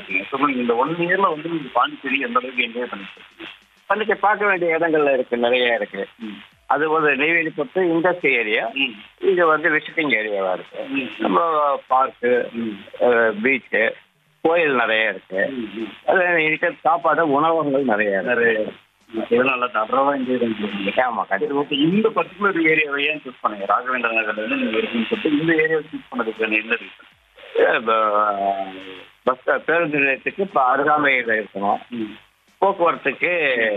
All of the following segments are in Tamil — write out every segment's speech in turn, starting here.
இருக்கீங்க சொல்லுங்க இந்த ஒன் இயர்ல வந்து நீங்க பாண்டிச்சேரி எந்த அளவுக்கு என்ஜாய் பண்ணிட்டு இருக்கீங்க பள்ளிக்கு பார்க்க வேண்டிய இடங்கள்ல இருக்கு நிறைய இருக்கு ம். அது ஒரு நெய்வேலி பொறுத்து இண்டஸ்ட்ரி ஏரியா ம். இது வந்து விசிட்டிங் ஏரியாவா இருக்கு ம். நம்ம பார்க்கு ம். பீச்சு கோயில் நிறைய இருக்கு ம், ம். அது இருக்கிற சாப்பாடு உணவகங்கள் நிறைய இருக்கு நிறைய இதெல்லாம் நல்லா தடவை என்ஜாய் பண்ணிருக்கீங்க ஆமா சரி கண்டிப்பா ஓகே இந்த பர்டிகுலர் ஏரியாவை ஏன் சூஸ் பண்ணீங்க ராகவேந்திர நகர்ல இருந்து நீங்க இருக்குன்னு சொல்லிட்டு இந்த ஏரியாவை சூஸ் பண்ணதுக்கு என்ன ரீசன் பஸ் பேருந்து நிலையத்துக்கு இப்போ அருகாமையில் இருக்கணும் ம். போக்குவரத்துக்கு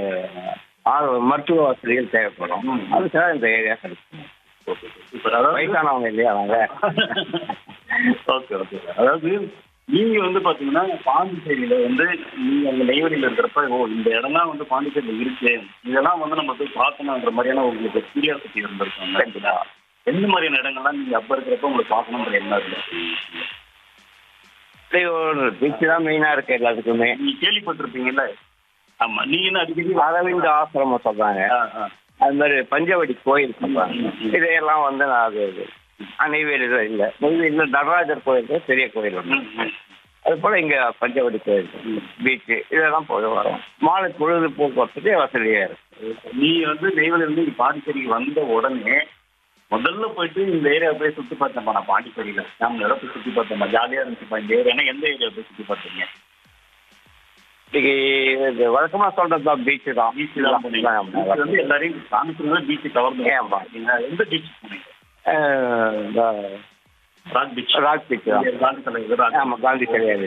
ஆ- மருத்துவ வசதிகள் தேவைப்படும் ம். அதுக்காக இந்த ஏரியா கிடைக்கும் ஓகே சூப்பர் அதாவது வயசானவங்க இல்லையா அவங்க ஓகே ஓகே அதாவது நீங்க வந்து பாத்தீங்கன்னா பாண்டிச்சேரியில வந்து நீங்க அங்க நெய்வேலியில இருக்கிறப்ப ஓ இந்த இடம்லாம் வந்து பாண்டிச்சேரியில இருக்கு இதெல்லாம் வந்து நம்ம போய் பார்க்கணுன்ற மாதிரியான உங்களுக்கு கியூரியாசிட்டி இருந்திருக்கும் கண்டிப்பா. எந்த மாதிரியான இடங்கள்லாம் நீங்க அப்ப இருக்கிறப்ப உங்களுக்கு பார்க்கணுன்ற என்ன இருந்துச்சு இப்படி ஒரு பீச் தான் மெயினாக இருக்கு எல்லாத்துக்குமே நீங்க கேள்விப்பட்டிருப்பீங்கல்ல ஆமா நீங்க என்ன அடிக்கடி அரவிந்த் ஆசிரமம் சொல்றாங்க ஆ, ஆ. அது மாதிரி பஞ்சவடி கோயில் சொல்றாங்க ம், ம். இதையெல்லாம் வந்து நான் அது ஆ, நெய்வேலியில் இல்லை நெய்வேலியில் நடராஜர் கோயில் இருக்கு, பெரிய கோயில் ஒன்று ம், ம். அது போல இங்க பஞ்சவடி கோயில் பீச்சு இதெல்லாம் போய் வரும் மாலை பொழுது போக்குவரத்துக்கு வசதியா இருக்கு நீ வந்து நெய்வேலியில இருந்து இங்க பாண்டிச்சேரிக்கு வந்த உடனே முதல்ல போயிட்டு இந்த ஏரியா போய் சுத்தி பார்த்தேன்ப்பா நான் பாண்டிச்சேரியில நம்ம இடம் போய் சுத்தி பார்த்தேன்ப்பா ஜாலியா இருந்துச்சுப்பா இந்த ஏரியா எந்த ஏரியா போய் சுத்தி பார்த்தீங்க இன்னைக்கு இது வழக்கமா சொல்றது தான் பீச்சு தான் பீச் தான் போனீங்க ஆமா. Beach வந்து எல்லாரையும் பாண்டிச்சேரியில பீச் கவர் ஆமா. நீங்க எந்த பீச் போனீங்க அஹ், இந்த ராக் பீச் ராக் பீச் தான் காந்தி தலைவர் ராக் ஆமா காந்தி சரியா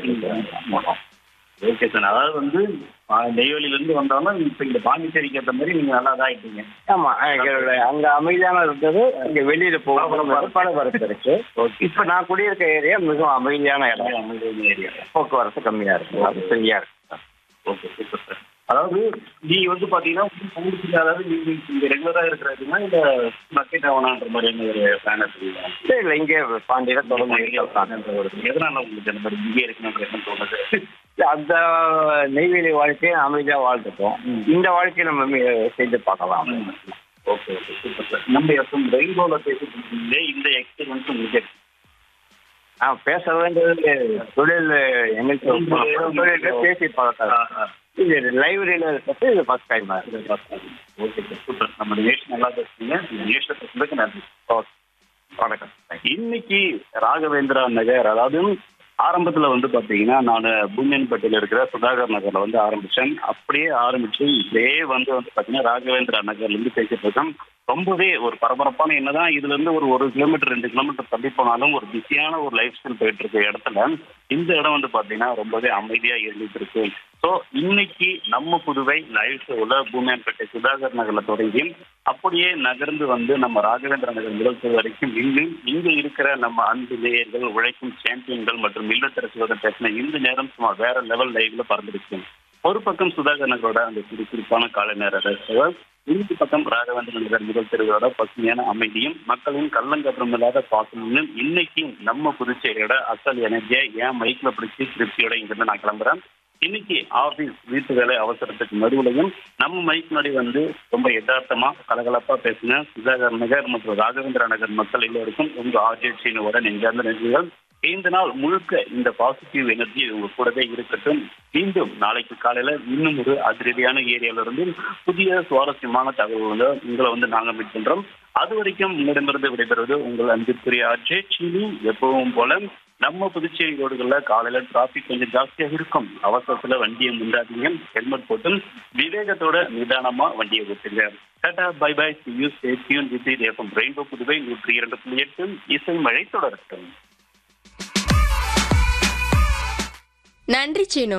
ஓகே சார் அதாவது வந்து ஆ, நெய்வேலியில இருந்து வந்தாலும் இப்ப இந்த பாண்டிச்சேரிக்கு ஏற்ற மாதிரி நீங்க நல்லா இதாயிட்டீங்க ஆமா எங்களுடைய அங்க அமைதியான இருந்தது இங்க வெளியில போக பரபரப்பு இருக்கு இப்ப நான் குடியிருக்க ஏரியா மிகவும் அமைதியான இடம் அமைதியான ஏரியா போக்குவரத்து கம்மியா இருக்கு அது சரியா இருக்கு ஓகே சூப்பர் சார் அதாவது நீங்க வந்து பாத்தீங்கன்னா உங்களுக்கு அதாவது நீங்க இங்க ரெகுலரா இருக்கிறதுனா இந்த பக்கெட் ஆகணுன்ற மாதிரியான ஒரு பிளான் இருக்குங்களா இல்ல, இல்ல இங்கே பாண்டியில தொடர்ந்து இருக்கலாம். எதனால உங்களுக்கு அந்த மாதிரி இங்கே இருக்கணுன்ற எண்ணம் தோணுது இல்ல, அந்த நெய்வேலி வாழ்க்கையை அமைதியா வாழ்ந்துட்டோம் இந்த வாழ்க்கையை நம்ம மீ- செஞ்சு பார்க்கலாம் ஓகே ஓகே சூப்பர் சார் நம்ம எப்போ ரெயின்போல பேசிட்டு இந்த எக்ஸ்பீரியன்ஸ் உங்களுக்கு இருக்கு. ஆ, பேச வேண்டியது தொழில் எங்களுக்கு தொழில பேசி ஆ, பழக்கம் ஆ. இது லைப்ரரியில இருக்கிறது இது first time okay sir super நம்ம நிகழ்ச்சி நல்லா பேசுறீங்க இந்த நிகழ்ச்சியை பேசுறதுக்கு நன்றி ஓகே வணக்கம் இன்னைக்கு ராகவேந்திரா நகர் அதாவது ஆரம்பத்துல வந்து பாத்தீங்கன்னா நான் பூமியன்பட்டியில இருக்கிற சுதாகர் நகர்ல வந்து ஆரம்பிச்சேன் அப்படியே ஆரம்பிச்சு இதே வந்து வந்து பாத்தீங்கன்னா ராகவேந்திரா நகர்ல இருந்து பேசிட்டு இருக்கோம் ரொம்பவே ஒரு பரபரப்பான என்னதான் இதுல இருந்து ஒரு ஒரு கிலோமீட்டர் ரெண்டு கிலோமீட்டர் தள்ளி போனாலும் ஒரு பிஸியான ஒரு லைஃப் ஸ்டைல் போயிட்டு இருக்க இடத்துல இந்த இடம் வந்து பாத்தீங்கன்னா ரொம்பவே அமைதியா இருந்துட்டு இருக்கு ஸோ இன்னைக்கு நம்ம புதுவை லைஃப் உள்ள பூமியான்பேட்டை சுதாகர் நகர்ல தொடங்கி அப்படியே நகர்ந்து வந்து நம்ம ராகவேந்திர நகர் முதல் தெரு வரைக்கும் இன்னும் இங்க இருக்கிற நம்ம அன்பு நேயர்கள் உழைக்கும் சாம்பியன்கள் மற்றும் இல்லத்தரசியோட பேசின இந்த நேரம் சும்மா வேற லெவல் லைவ்ல பறந்துருச்சு ஒரு பக்கம் சுதாகர் நகரோட அந்த சுறுசுறுப்பான காலை நேர ரசிகர்கள் இன்னொரு பக்கம் ராகவேந்திர நகர் முதல் தெருவோட பசுமையான அமைதியும் மக்களின் கள்ளங்கபரம் இல்லாத பாசமும் இன்னைக்கு நம்ம புதுச்சேரியோட அசல் எனர்ஜியை ஏன் மைக்ல பிடிச்சி திருப்தியோட இங்கிருந்து நான் கிளம்புறேன் இன்னைக்கு ஆபீஸ் வீட்டு வேலை அவசரத்துக்கு நடுவுலையும் நம்ம மைக் முன்னாடி வந்து ரொம்ப யதார்த்தமா கலகலப்பா பேசின சுதாகர் நகர் மற்றும் ராகவேந்திர நகர் மக்கள் எல்லோருக்கும் உங்க ஆர்ஜியோட நெஞ்சார்ந்த நன்றிகள் இந்த நாள் முழுக்க இந்த பாசிட்டிவ் எனர்ஜி உங்க கூடவே இருக்கட்டும் மீண்டும் நாளைக்கு காலையில இன்னும் ஒரு அதிரடியான ஏரியால இருந்து புதிய சுவாரஸ்யமான தகவல்களை உங்களை வந்து நாங்க மீட் பண்றோம் அது வரைக்கும் உங்களிடமிருந்து விடைபெறுவது உங்கள் அன்பிற்குரிய ஆட்சி சீனி எப்பவும் போல நம்ம புதுச்சேரி ரோடுகள்ல காலையில டிராபிக் கொஞ்சம் ஜாஸ்தியாக இருக்கும் அவசரத்துல வண்டியை முந்தாதீங்க ஹெல்மெட் போட்டு விவேகத்தோட நிதானமா வண்டியை ஓட்டுங்க tata bye bye you stay tuned with FM Rainbow Puduvai நூற்றி இரண்டு புள்ளி எட்டு இசை மழை தொடரட்டும் நன்றி சீனு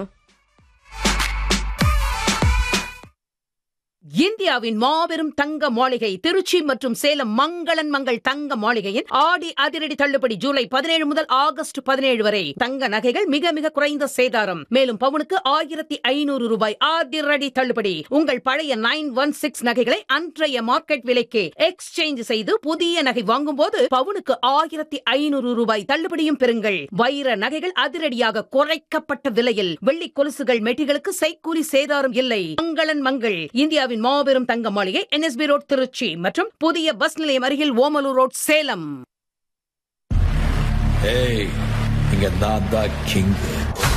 இந்தியாவின் மாபெரும் தங்க மாளிகை திருச்சி மற்றும் சேலம் மங்களன் மங்கள் தங்க மாளிகையின் ஆடி அதிரடி தள்ளுபடி ஜூலை பதினேழு முதல் ஆகஸ்ட் பதினேழு வரை தங்க நகைகள் மிக மிக குறைந்த சேதாரம் மேலும் பவுனுக்கு ஆயிரத்தி ஐநூறு ரூபாய் அதிரடி தள்ளுபடி உங்கள் பழைய நைன் ஒன் சிக்ஸ் நகைகளை அன்றைய மார்க்கெட் விலைக்கு எக்ஸ்சேஞ்ச் செய்து புதிய நகை வாங்கும்போது பவுனுக்கு ஆயிரத்தி ஐநூறு ரூபாய் தள்ளுபடியும் பெறுங்கள் வைர நகைகள் அதிரடியாக குறைக்கப்பட்ட விலையில் வெள்ளி கொலுசுகள் மெட்டிகளுக்கு செய்கூலி சேதாரம் இல்லை மங்களன் மங்கள் இந்தியாவின் மாபெரும் தங்க மாளிகை என்எஸ்பி ரோட் திருச்சி மற்றும் புதிய பஸ் நிலையம் அருகில் ஓமலூர் ரோட் சேலம் ஏய் இங்க நான் தான் கிங்